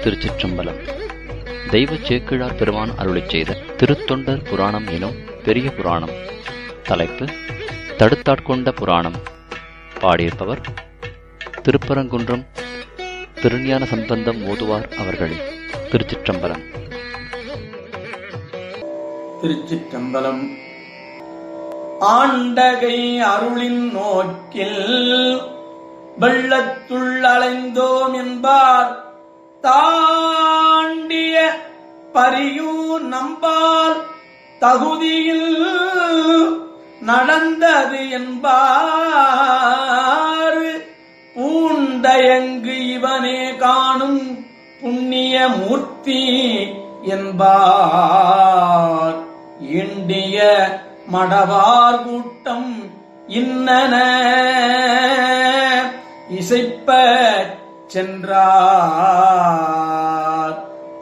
திருச்சிற்றம்பலம் தெய்வச் சேக்கிழார் பெருமான் அருளிச் செய்த திருத்தொண்டர் புராணம் எனும் பெரிய புராணம் தலைப்பு தடுத்தாட்கொண்ட புராணம் பாடியிருப்பவர் திருப்பரங்குன்றம் திருஞான சம்பந்தம் ஓதுவார் அவர்கள் திருச்சிற்றம்பலம் திருச்சிற்றம்பலம் ஆண்டகை அருளின் நோக்கில் வெள்ளத்துள் அலைந்தோம் என்பார் தாண்டிய பரியூர் நம்பால் தகுதியில் நடந்தது என்பார் பூண்டயங்கு இவனே காணும் புண்ணிய மூர்த்தி என்பார் இண்டிய மடவார் கூட்டம் இன்னன இசைப்ப சென்றார்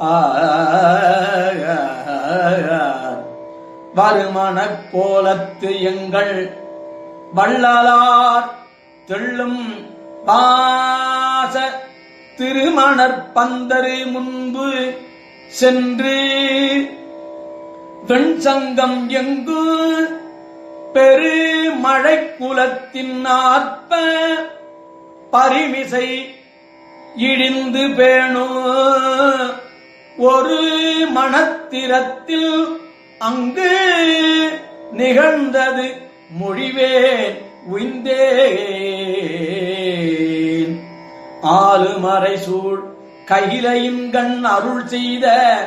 வருமணக் கோலத்து எங்கள் வள்ளலார் தெள்ளும் பாச திருமணற் பந்தரு முன்பு சென்று வெண்சங்கம் எங்கு பெரு மழை குலத்தின் ஆர்ப்ப பரிமிசை இடிந்து பேணு ஒரு மணத்திரத்தில் அங்கு நிகழ்ந்தது மொழிவே உய்ந்தேன் ஆளுமறை சூழ் கையிலையின் கண் அருள் செய்த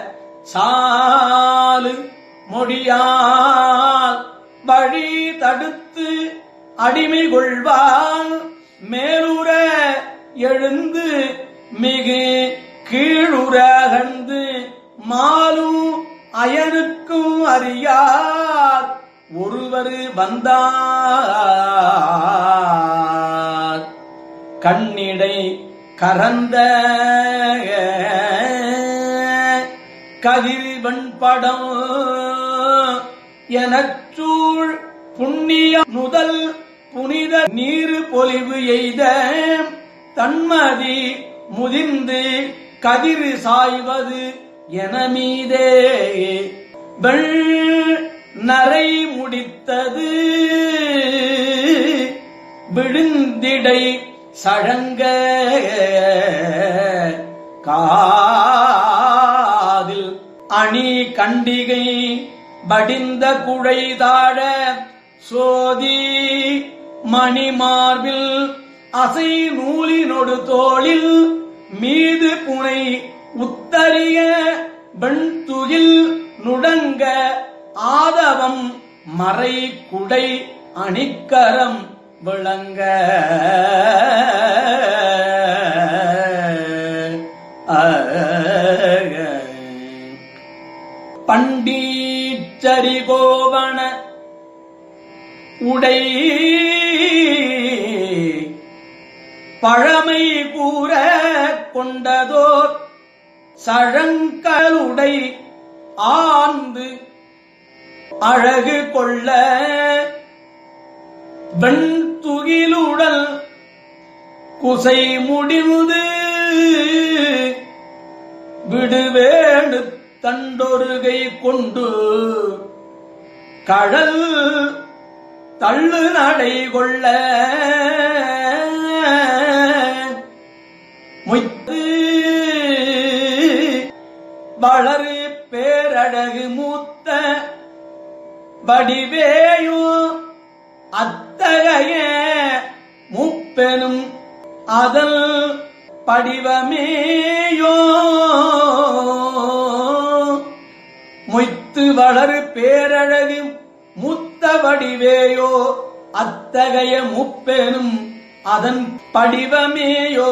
சாலு மொழியால் வழி தடுத்து அடிமை கொள்வான் மேலுற எழுந்து மிகு கீழுற அகழ்ந்து மாலும் அயனுக்கும் அறியார் ஒருவர் வந்தார் கண்ணிடை கரந்த கதிர்வன் படம் எனச்சூழ் புண்ணிய முதல் புனித நீரு பொலிவு எய்த தன்மதி முதிர்ந்து கதிர் சாய்வது என மீதே வெள் நரை முடித்தது விழுந்திடை சழங்க காதில் அணி கண்டிகை படிந்த குழை தாழ சோதி மணிமார்பில் அசை நூலினொடு தோளில் மீது புனை உத்தரிய வெண்துகில் நுடங்க ஆதவம் மறை குடை அணிக்கரம் விளங்க பண்டீச்சரி கோவண உடை பழமை கூற கொண்டதோர் சழங்கலுடை ஆந்து அழகு கொள்ள வெண்துகிலுடல் குசை முடிந்து விடுவேடு தண்டொருகை கொண்டு கழல் தள்ளு நடை கொள்ள மொய்த்து வளரு பேரழகு மூத்த வடிவேயும் அத்தகைய முப்பெனும் அதல் படிவமேயோ மொய்த்து வளரு பேரழகு முத்த வடிவேயோ அத்தகைய முப்பெனும் அதன் படிவமேயோ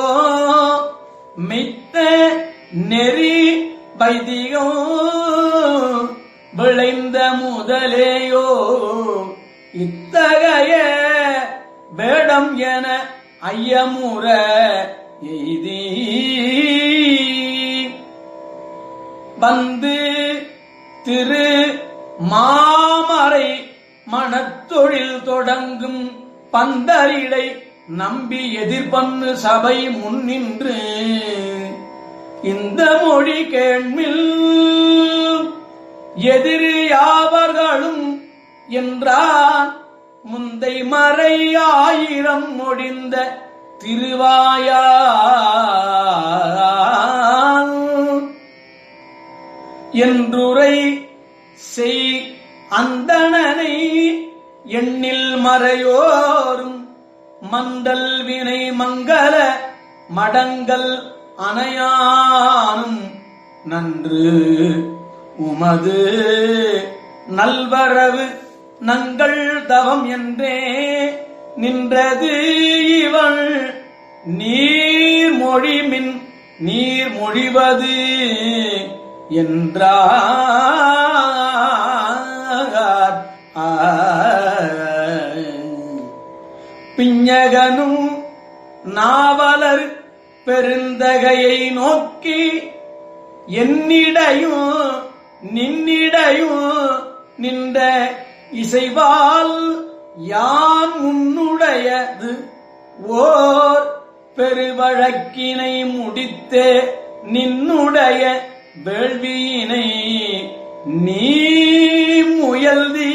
மெய்த்த நெறி வைதிகோ விளைந்த முதலேயோ இத்தகைய வேடம் என ஐயமுற எய்தி வந்து திரு மாமரை மனத்தொழில் தொடங்கும் பந்தரிடை நம்பி எதிர்பண்ணு சபை முன்னின்று இந்த மொழி கேள்மில் எதிரி யாவர்களும் என்றான் முந்தை மறை ஆயிரம் முடிந்த திருவாயால் என்றுரை செய் அந்தணனை எண்ணில் மறையோரும் மண்டல் வினை மங்கள மடங்கள் அணையானும் நன்று உமது நல்வரவு நங்கள் தவம் என்றே நின்றது இவள் நீர் மொழிமின் நீர் மொழிவது என்றார் பிஞகனும் நாவலர் பெருந்தகையை நோக்கி என்னிடையும் நின்னிடையும் நின்ற இசைவால் யான் உன்னுடையது ஓர் பெருவழக்கினை முடித்தே நின்னுடைய வேள்வியினை நீ முயல்தி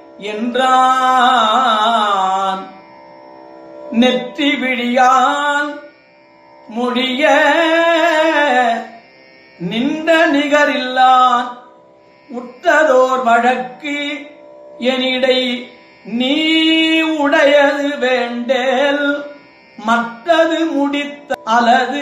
என்றான் நெற்றி விழியான் முடிய நின்ற நிகரில்லான் உற்றதோர் வழக்கு எனிடை நீ உடையது வேண்டேல் மற்றது முடித்த அலது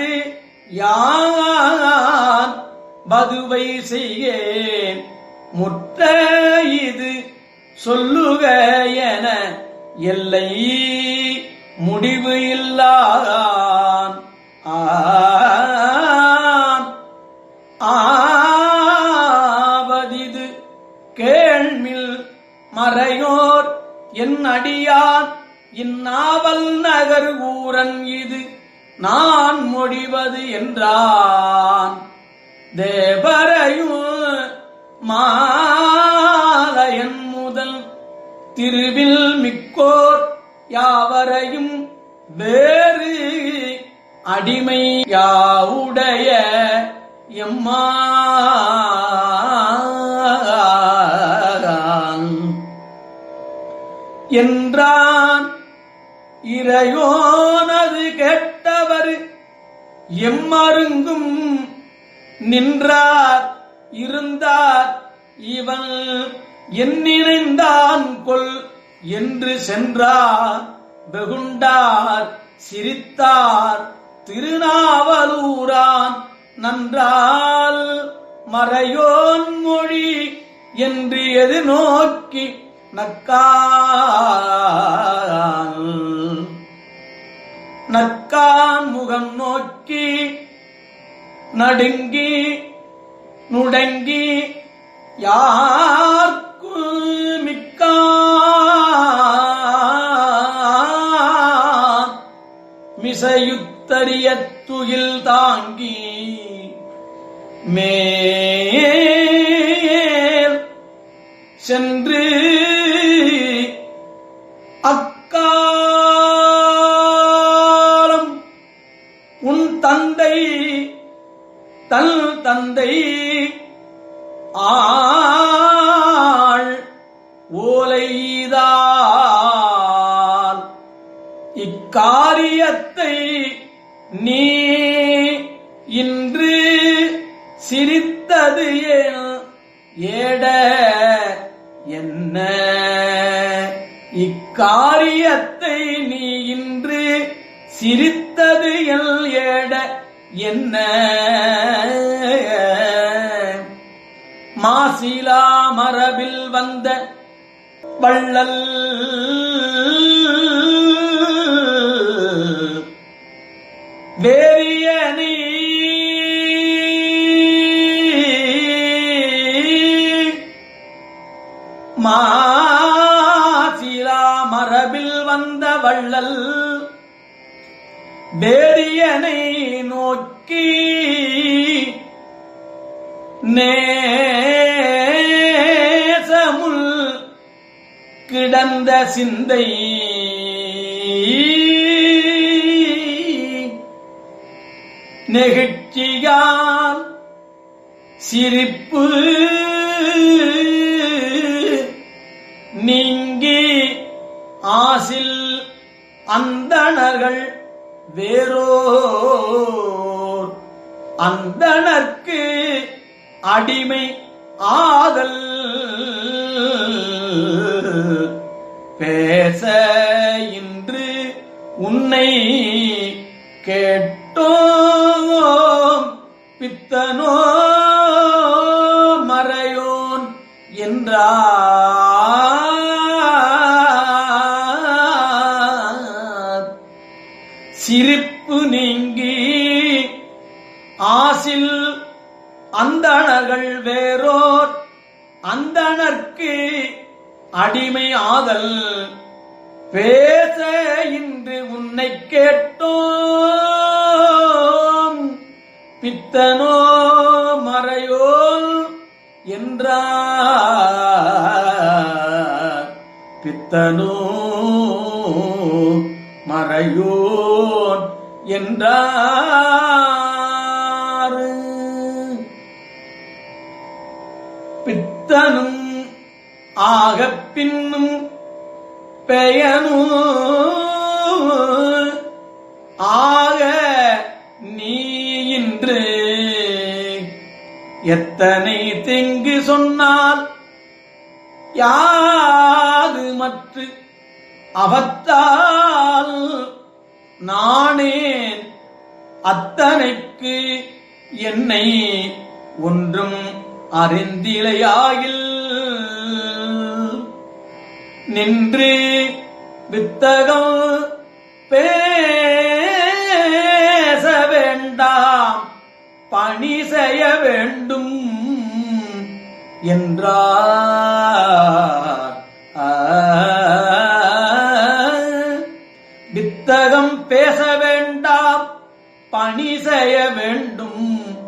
யான் பதுவை செய்யேன் முற்ற இது சொல்லுக என எல்லை முடிவு இல்லான் ஆன் ஆவதிது கேள்மில் மறையோர் என் அடியான் இந்நாவல் நகர் ஊரன் இது நான் மொழிவது என்றான் தேவரையும் மாலையன் முதல் திருவில் மிக்கோர் யாவரையும் வேறு அடிமை யாவுடைய எம்மான் என்றான் இறையோனது கேட்டவர் எம்மருங்கும் நின்றார் இருந்தார் இவன் எண்ணினைந்தான் கொல் என்று சென்றார் வெகுண்டார் சிரித்தார் திருநாவலூரான் நன்றால் மறையோன் மொழி என்று எது நோக்கி நக்கான் நக்கான் முகம் நோக்கி நடுங்கி நுடங்கி யார்க்கு மிக்கான் மிசையுத்தரிய துயில் தாங்கி மேல் சென்று அக்காலம் உன் தந்தை தன் தந்தை ஆள் ஓலைதால் இக்காரியத்தை நீ இன்று சிரித்தது ஏன் ஏட என்ன இக்காரியத்தை நீ இன்று சிரித்தது எல் ஏட என்ன மாசிலா மரபில் வந்த வள்ளல் வேரியனை மாசிலா மரபில் வந்த வள்ளல் வேரியனை நோக்கி நேசமுல் கிடந்த சிந்தை நெகிழ் மகிழ்ச்சியால் சிரிப்பு நீங்கி ஆசில் அந்தணர்கள் வேறோர் அந்தணர்க்கு அடிமை ஆதல் பேச இன்று உன்னை கேட்டோம் பித்தனோ மறையோன் என்றார் சிரிப்பு நீங்கி ஆசில் அந்தணர்கள் வேறோர் அந்தணர்க்கு அடிமை ஆதல் பேச இன்று உன்னை கேட்டோம் பித்தனோ மறையோ என்றார் பித்தனோ மறையோன் என்றார் பித்தனும் ஆகப் பின்னும் பெயனு ஆக நீ இன்று எத்தனை திங்கு சொன்னால் யாது மற்ற அவத்தால் நானேன் அத்தனைக்கு என்னை ஒன்றும் அறிந்திலையாயில் நின்று வித்தகம் பேச வேண்டாம் பணி செய்ய வேண்டும் என்றார் ஆ. வித்தகம் பேச வேண்டாம் பணி செய்ய வேண்டும்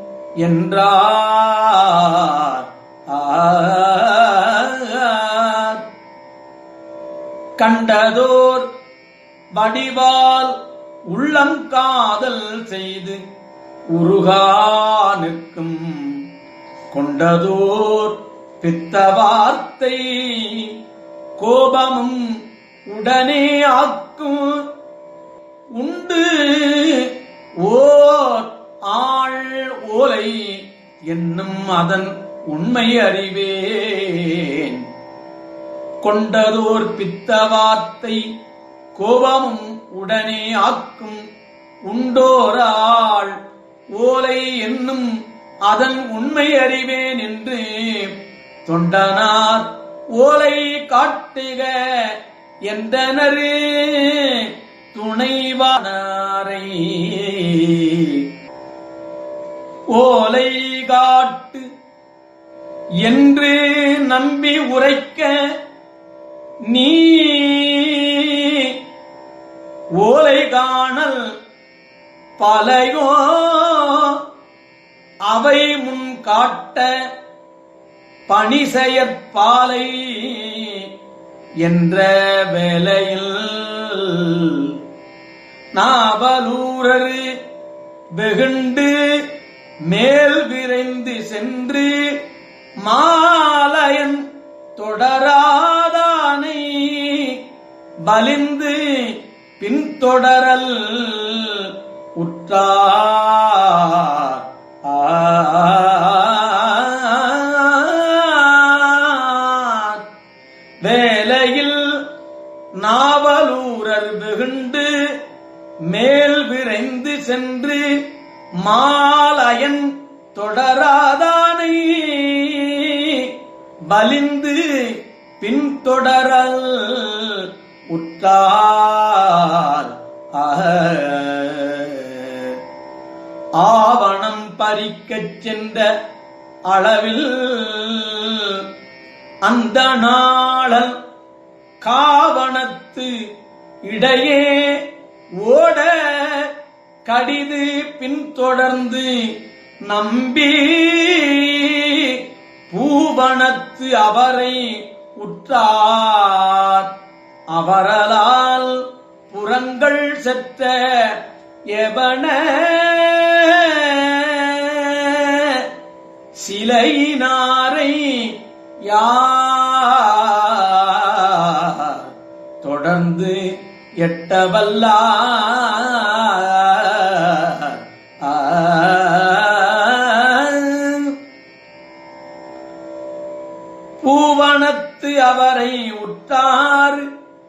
என்றார் ஆ. கண்டதோர் வடிவால் உள்ளம் காதல் செய்து உருகா நிற்கும் கொண்டதோர் பித்த வார்த்தை கோபமும் உடனே ஆக்கும் உண்டு ஓர் ஆள் ஓலை என்னும் அதன் உண்மை அறிவேன் கொண்டதோர் பித்த வார்த்தை கோபமும் உடனே ஆக்கும் உண்டோராள் ஓலை என்னும் அதன் உண்மை அறிவேன் என்று தொண்டனார் ஓலை காட்டுக என்றனரு துணைவானாரை ஓலை காட்டு என்று நம்பி உரைக்க நீ ஓலை காணல் பலையோ அவை முன் காட்ட பணி செயற்பாலை என்ற வேளையில் நாவலூரர் வெகுண்டு மேல் விரைந்து சென்று மாலயன் தொடராதானை பலிந்து பின்தொடரல் உற்றார் ஆர். வேலையில் நாவலூரர் வெகுண்டு மேல் விரைந்து சென்று மாலயன் தொடராதானை பலிந்து பின்தொடரல் உற்றார் ஆக. ஆவணம் பறிக்கச் சென்ற அளவில் அந்த நாளல் காவணத்து இடையே ஓட கடிது பின்தொடர்ந்து நம்பி பூவனத்து அவரை உற்றார் அவரலால் புறங்கள் செத்த எவன சிலையினாரை யார் தொடர்ந்து எட்டவல்ல பூவனத்து அவரை உற்றார்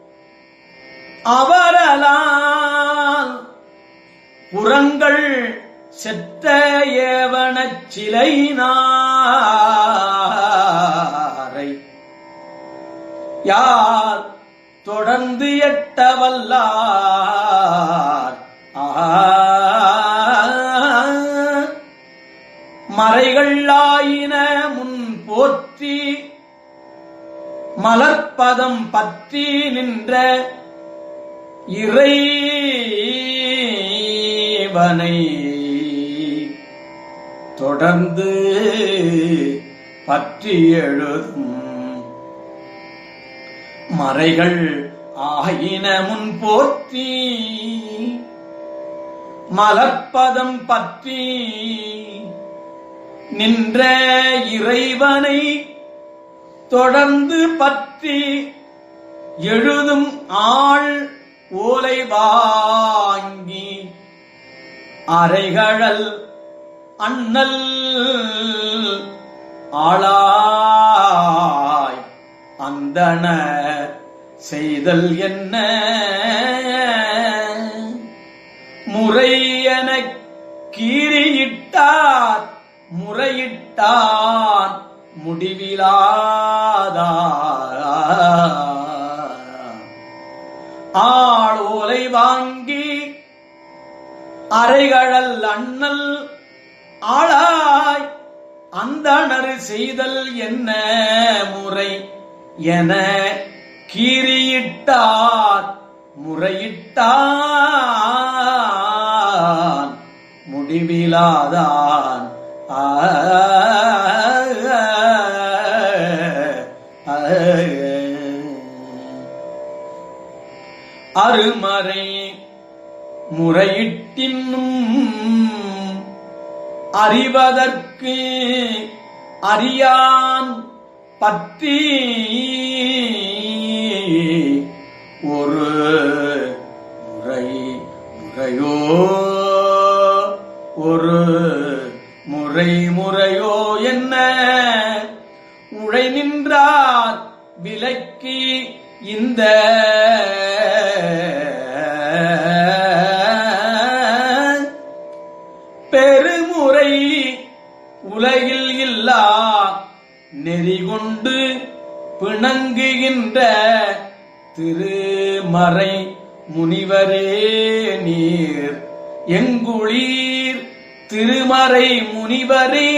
அவரலால் புறங்கள் செத்த ஏவனச் சிலையினாரை யார் தொடர்ந்து எட்டவல்லார் மறைகள்ளாயின முன் போற்றி மலர்ப்பதம் பற்றி நின்ற இறைவனை தொடர்ந்து பற்றி எழுதும் மறைகள் ஆயின முன் போற்றி மலர்ப்பதம் பற்றி நின்ற இறைவனை தொடர்ந்து பற்றி எழுதும் ஆள் ஓலை வாங்கி அறைகழல் அண்ணல் ஆளாய் அந்தன செய்தல் என்ன முறை எனக் கீறியிட்டார் முறையிட்டான் முடிவிலாதார் ஆள் ஓலை வாங்கி அறைகழல் அண்ணல் ஆளாய் அந்தணர் செய்தல் என்ன முறை என கீறியிட்டார் முறையிட்டான் முடிவிலாதான் ஆ, ஆ, அருமறை முறையிட்டின்னும் அறிவதற்கு அறியான் பற்றி ஒரு முறை முறையோ ஒரு முறை முறையோ என்ன உழை நின்றார் விலக்கி இந்த பெருமுறை உலகில் இல்லா நெறி கொண்டு பிணங்குகின்ற திருமறை முனிவரே நீர் எங்குளீர் திருமறை முனிவரே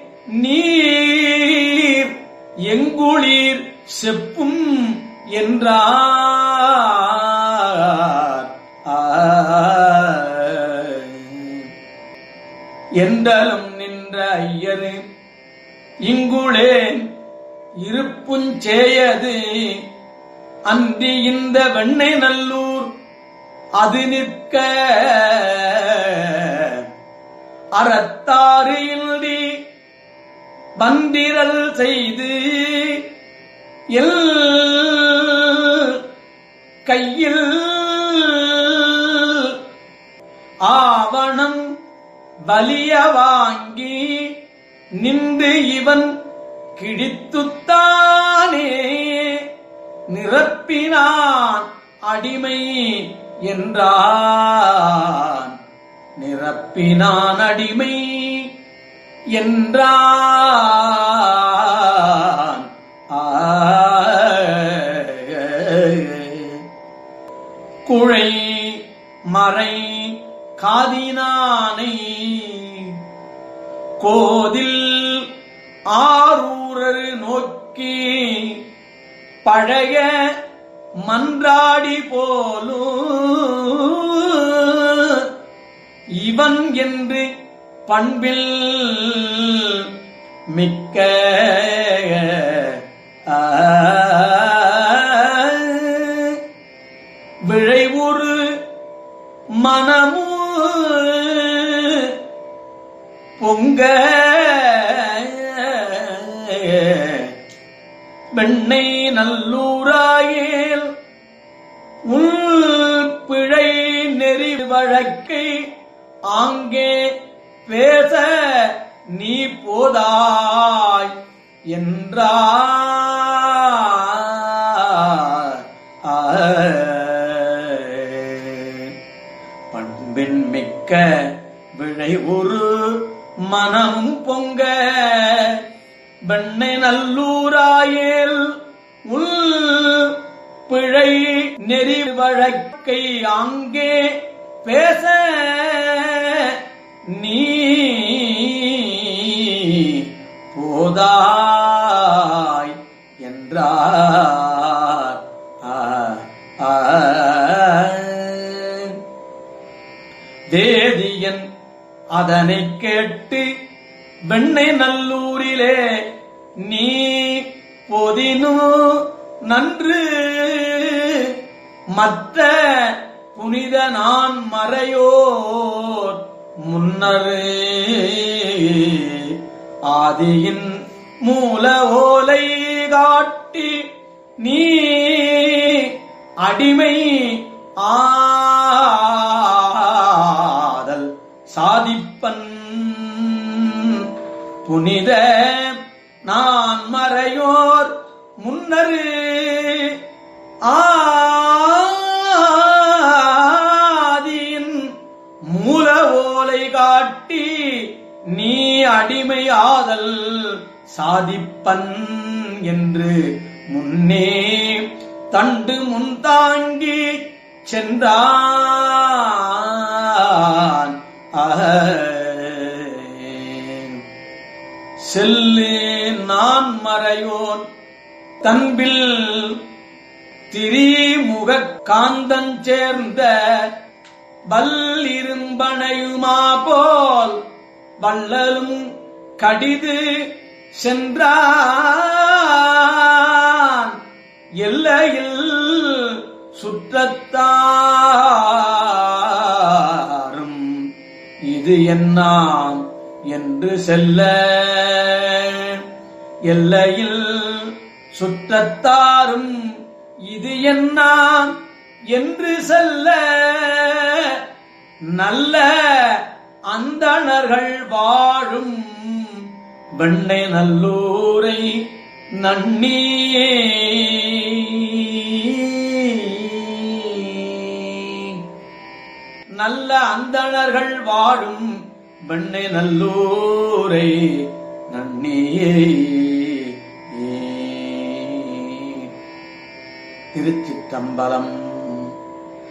நீர் எங்குளீர் செப்பும் என்றார் ஆ. என்றலும் நின்ற ஐயரு இங்குளேன் இருப்புஞ்சேயது அன்றி இந்த வெண்ணை நல்லூர் அது நிற்க அறத்தாறு இல்டி வந்திரல் செய்து எல் கையில் ஆவணம் வலிய வாங்கி நின்று இவன் கிழித்துத்தானே நிரப்பினான் அடிமை என்றான் நிரப்பினான் அடிமை என்றான் ஆ. குழை மறை காதினானை கோதில் ஆரூரர் நோக்கி பழைய மன்றாடி போலும் இவன் என்று பண்பில் மிக்க ஆ, விழைவுறு மனமு பொங்க வெண்ணை நல்லூராயேல் உள் பிழை நெறி வழக்கை ஆங்கே பேச நீ போதாய் என்றார் பண்பின் மிக்க விழை ஒரு மனம் பொங்க வெண்ணை நல்லூராயேல் உள் பிழை நெறி வழக்கை அங்கே பேச நீ போதாய் என்றார் ஆ, ஆ. வேதியன் அதனைக் கேட்டு வெண்ணை நல்லூரிலே நீ பொதினு நன்று மற்ற புனித நான் மறையோர் முன்னரே ஆதியின் மூல ஓலை காட்டி நீ அடிமை ஆதல் சாதிப்பன் புனித நான் மறையோர் முன்னரு ஆதியின் மூல ஓலை காட்டி நீ அடிமை ஆதல் சாதிப்பன் என்று முன்னே தண்டு முன்தாங்கி சென்றான் அஹ். செல்லு நான் மறையோன் தன்பில் திரிமுக காந்தன் சேர்ந்த வல்லிரும்பனையுமா போல் வள்ளலும் கடிது சென்றான் எல்லையில் சுற்றத்தாரும் இது என்னாம் என்று செல்ல எல்லையில் சுற்றத்தாரும் இது என்னாம் என்று செல்ல நல்ல அந்தணர்கள் வாழும் வெண்ணை நல்லூரை நன்னியே நல்ல அந்தணர்கள் வாழும் வெண்ணை நல்லூரை நன்னியே திருச்சிற்றம்பலம்